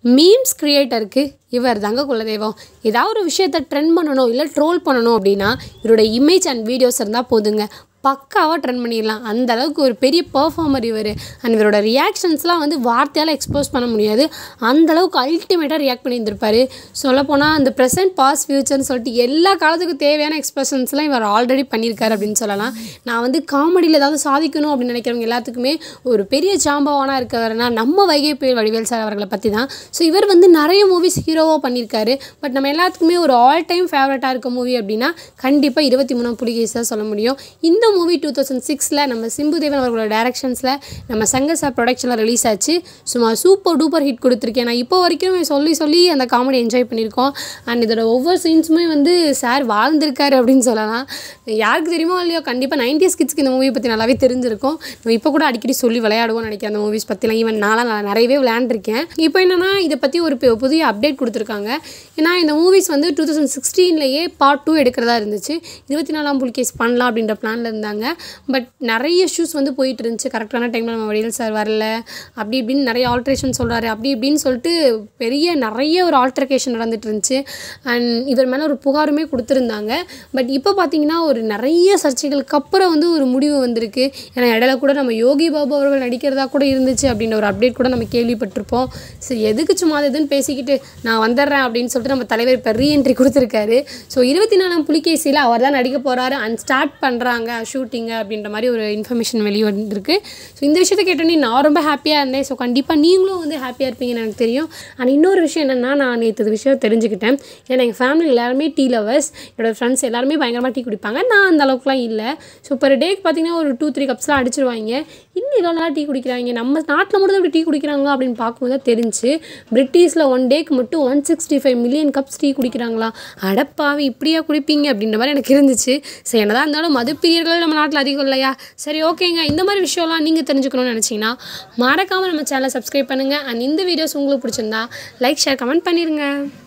memes கிரியேட்டருக்கு இவர் தாங்க குலதெய்வம் ஏதாவது ஒரு விஷயத்தை ட்ரெண்ட் பண்ணணும் இல்லை ட்ரோல் பண்ணணும் அப்படின்னா இவரோட இமேஜ் அண்ட் வீடியோஸ் இருந்தால் போதுங்க பக்காவாக ட்ரெண்ட் பண்ணிடலாம் அந்த அளவுக்கு ஒரு பெரிய பர்ஃபார்மர் இவர் அண்ட் இவரோட ரியாக்ஷன்ஸ்லாம் வந்து வார்த்தையால் எக்ஸ்போஸ் பண்ண முடியாது அந்த அளவுக்கு அல்டிமேட்டாக ரியாக்ட் பண்ணியிருந்திருப்பாரு சொல்லப்போனால் அந்த ப்ரெசென்ட் பாஸ் ஃபியூச்சர்னு சொல்லிட்டு எல்லா காலத்துக்கும் தேவையான எக்ஸ்பிரஷன்ஸ்லாம் இவர் ஆல்ரெடி பண்ணியிருக்காரு அப்படின்னு சொல்லலாம் நான் வந்து காமெடியில் ஏதாவது சாதிக்கணும் அப்படின்னு நினைக்கிறவங்க எல்லாத்துக்குமே ஒரு பெரிய ஜாம்பவானாக இருக்கவர்னா நம்ம வைகை புயல் வடிவேல் சார் அவர்களை பற்றி தான் ஸோ இவர் வந்து நிறைய மூவிஸ் ஹீரோவாக பண்ணியிருக்காரு பட் நம்ம எல்லாத்துக்குமே ஒரு ஆல் டைம் ஃபேவரட்டாக இருக்க மூவி அப்படின்னா கண்டிப்பாக இருபத்தி மூணாம் புலிகேஸ் தான் சொல்ல முடியும் இந்த மூவி டூ தௌசண்ட் சிக்ஸில் நம்ம சிம்புதேவன் அவர்களோட டேரக்ஷன்ஸில் நம்ம சங்கர் சார் ப்ரொடக்ஷனில் ரிலீஸ் ஆச்சு சும்மா சூப்பர் டூப்பர் ஹிட் கொடுத்துருக்கேன் நான் இப்போ வரைக்கும் சொல்லி சொல்லி அந்த காமெடி என்ஜாய் பண்ணியிருக்கோம் அண்ட் இதோட ஒவ்வொரு சீன்ஸுமே வந்து சார் வாழ்ந்திருக்காரு அப்படின்னு சொல்லலாம் யாருக்கு தெரியுமோ இல்லையோ கண்டிப்பாக நைன்டிஸ் கிட்ஸ்க்கு இந்த மூவியை பற்றி நல்லாவே தெரிஞ்சிருக்கும் நம்ம இப்போ கூட அடிக்கடி சொல்லி விளையாடுவோம்னு நினைக்கிறேன் அந்த மூவிஸ் பற்றிலாம் ஈவன் நான்லாம் நான் நிறையவே விளையாண்டுருக்கேன் இப்போ என்னென்னா இதை பற்றி ஒரு பெ- புதிய அப்டேட் கொடுத்துருக்காங்க ஏன்னா இந்த மூவிஸ் வந்து டூ தௌசண்ட் சிக்ஸ்டீன்லேயே பார்ட் டூ எடுக்கிறதா இருந்துச்சு இருபத்தி நாலாம் புலிகேஸ் பண்ணலாம் அப்படின்ற பிளானில் இருந்தாங்க பட் நிறைய இஷ்யூஸ் வந்து போயிட்டு இருந்துச்சு கரெக்டான டைமில் நம்ம வடிவேல் சார் வரல அப்படி இப்படின்னு நிறைய ஆல்ட்ரேஷன் சொல்கிறாரு அப்படி இப்படின்னு சொல்லிட்டு பெரிய நிறைய ஒரு ஆல்ட்ரேஷன் நடந்துட்டு இருந்துச்சு அண்ட் இவர் மேலே ஒரு புகாருமே கொடுத்துருந்தாங்க பட் இப்போ பார்த்தீங்கன்னா ஒரு நிறைய சர்ச்சைகளுக்கு அப்புறம் வந்து ஒரு முடிவு வந்திருக்கு ஏன்னா இடையில கூட நம்ம யோகி பாபு அவர்கள் நடிக்கிறதா கூட இருந்துச்சு அப்படின்ற ஒரு அப்டேட் கூட நம்ம கேள்விப்பட்டிருப்போம் சரி எதுக்கு சும்மா அது இதுன்னு பேசிக்கிட்டு நான் வந்துடுறேன் அப்படின்னு சொல்லிட்டு நம்ம தலைவர் இப்போ ரீஎன்ட்ரி கொடுத்துருக்காரு ஸோ இருபத்தி நாலாம் புலிகேசியில் அவர் தான் நடிக்க போகிறாரு அண்ட் ஸ்டார்ட் பண்ணுறாங்க ஷூட்டிங்கு அப்படின்ற மாதிரி ஒரு இன்ஃபர்மேஷன் வெளியே வந்திருக்கு ஸோ இந்த விஷயத்தை கேட்டோன்னே நான் ரொம்ப ஹாப்பியாக இருந்தேன் ஸோ கண்டிப்பாக நீங்களும் வந்து ஹாப்பியாக இருப்பீங்கன்னு எனக்கு தெரியும் அண்ட் இன்னொரு விஷயம் என்னென்னா நான் நேற்று இது விஷயம் தெரிஞ்சுக்கிட்டேன் ஏன்னா எங்கள் ஃபேமிலி எல்லாருமே டீ லவர்ஸ் என்னோட ஃப்ரெண்ட்ஸ் எல்லாருமே பயங்கரமாக டீ குடிப்பாங்க நான் அந்த அளவுக்குலாம் இல்லை ஸோ பர் டேக்கு பார்த்தீங்கன்னா ஒரு டூ த்ரீ கப்ஸ்லாம் அடிச்சிருவாங்க இன்னும் இவ்வளோ நாளாக டீ குடிக்கிறாங்க நம்ம நாட்டில் மட்டும் தான் இப்படி டீ குடிக்கிறாங்க அப்படின்னு பார்க்கும்போது தான் தெரிஞ்சு பிரிட்டிஷில் ஒன் டேக்கு மட்டும் one sixty five million cups tea குடிக்கிறாங்களா அடப்பாவி இப்படியா குடிப்பீங்க அப்படின்ற மாதிரி எனக்கு இருந்துச்சு சரி என்னதான் இருந்தாலும் மது பிரியர்கள் நம்ம நாட்டில் அதிகம் இல்லையா சரி ஓகேங்க இந்த மாதிரி விஷயம்லாம் நீங்கள் தெரிஞ்சுக்கணும்னு நினச்சிங்கன்னா மறக்காமல் நம்ம சேனலை சப்ஸ்கிரைப் பண்ணுங்கள் அண்ட் இந்த வீடியோஸ் உங்களுக்கு பிடிச்சிருந்தா லைக் ஷேர் கமெண்ட் பண்ணிடுங்க